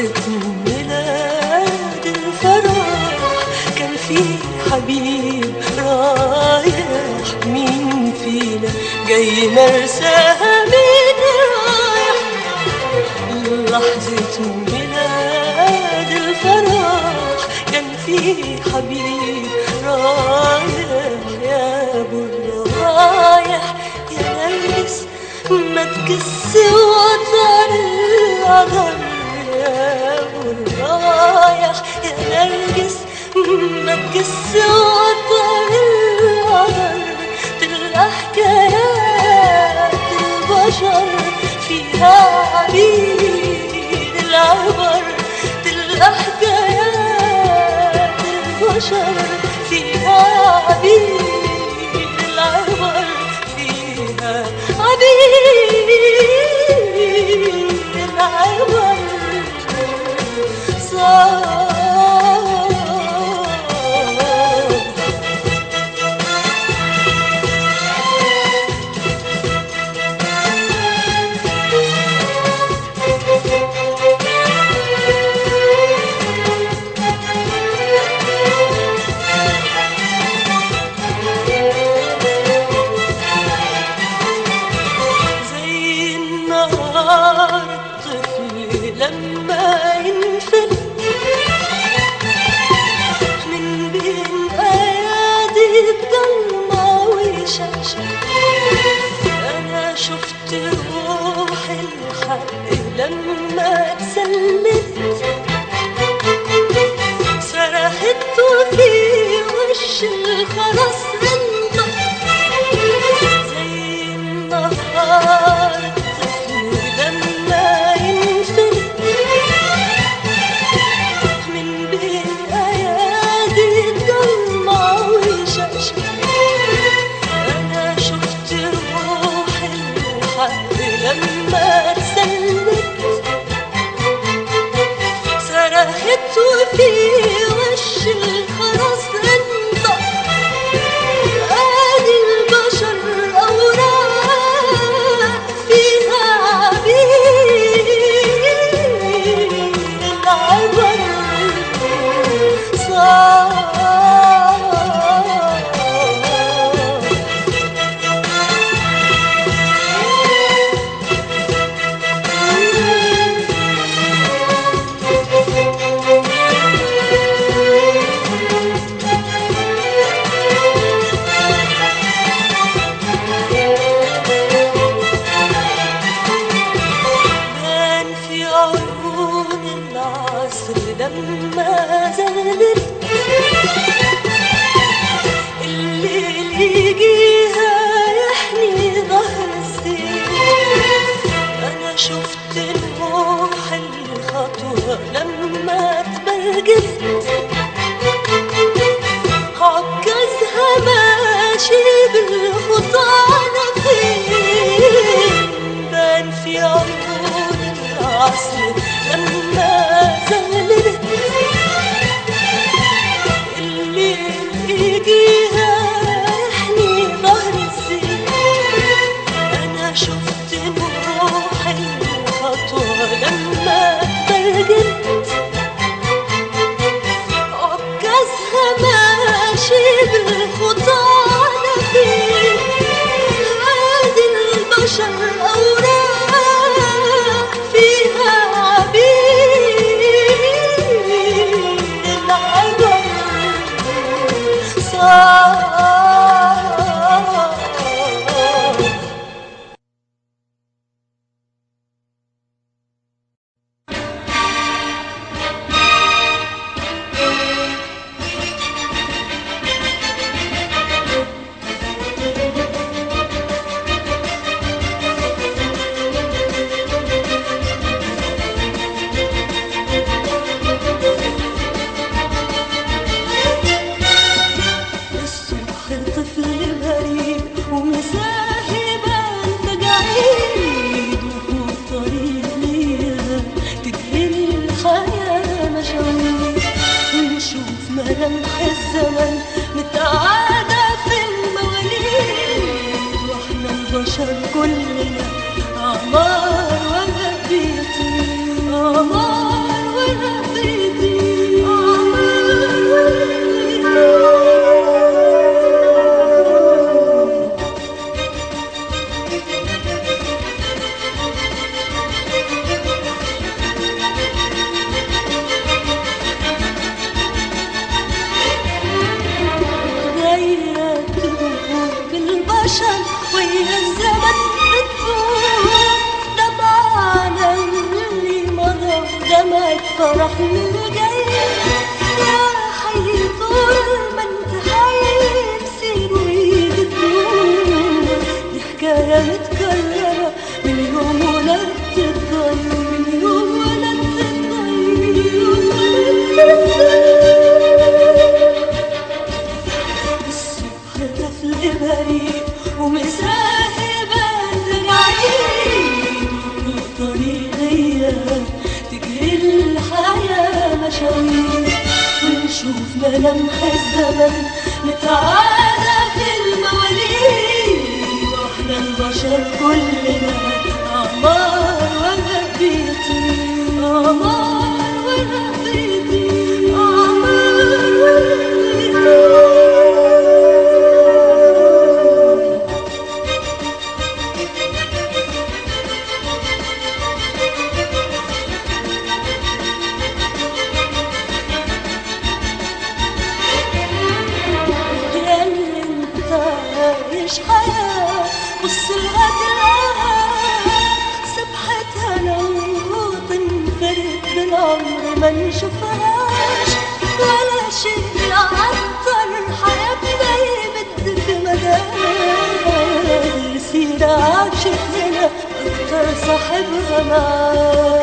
لحظة ميلاد الفرح كان في حبيب رايح مين فينا جاي مرساها مين رايح لحظة ميلاد الفرح كان في حبيب رايح يا ابو الروايح يا نرجس ما تكس وطر العذر يا ابو الروايح يا نرجس ما تكس وطر العذر تلقى حكايات البشر فيها عبيد العبر تلقى حكايات البشر فيها عبيد العبر فيها عبيد العبر صار زي النهار الطفل لما ينفل من بين ايادي الضلمة وشاشة انا شفت روح الحق لما اتسلت صرخت وفي وش الخلاص انطق زي النهار الطفل لما ينفلت من بين ايادي الضلمة وشاشة انا شفت روح الحق لما اتسلت صرخت وفي وش الخرس انطق ادي البشر اوراق فيها عبيد العبر صار كان في عيون العصر لما زادت الليل يجيها يحني ظهر السيف انا شفت نوح الخطوة لما تبرجت عكازها ماشي بالخطى على فين بان في عيون العصر لما زغللت الليل يجيها يحني ظهر الزين انا شفت نوح الخطوة لما تبرجت عكازها ماشي بالخطى على فين عادي البشر أوراق فيها عبيد العبر صار الصبح طفل بريء ومساهب انت قاعد وفوق طريق ليها تدهن الحياة مشاوير ونشوف ملامح الزمن متعادة في المواليد واحنا البشر كلنا أعمار وقت بيطير أعمار فرحنا الجاي يا حي طول ما انت حي مسير وايد الدنيا دي حكاية متكررة من يوم ولدت الضي من يوم ولدت الضي الصبح طفل بريء ومساهبة العيد والطريقية تجري الحياة مشاوير ونشوف ملامح الزمن نتعالى في المواليد واحنا البشر كلنا أعمار ولا بيطير أعمار ولا بيطير أعمار ولا بيطير يا اللي انت عايش حياة بص لغدرها سبحتها لو تنفرد بالعمر ما نشوفهاش ولا شيء يعطر حياتنا يمد في مدار سيرة عاشت هنا اكتر صاحبها معاه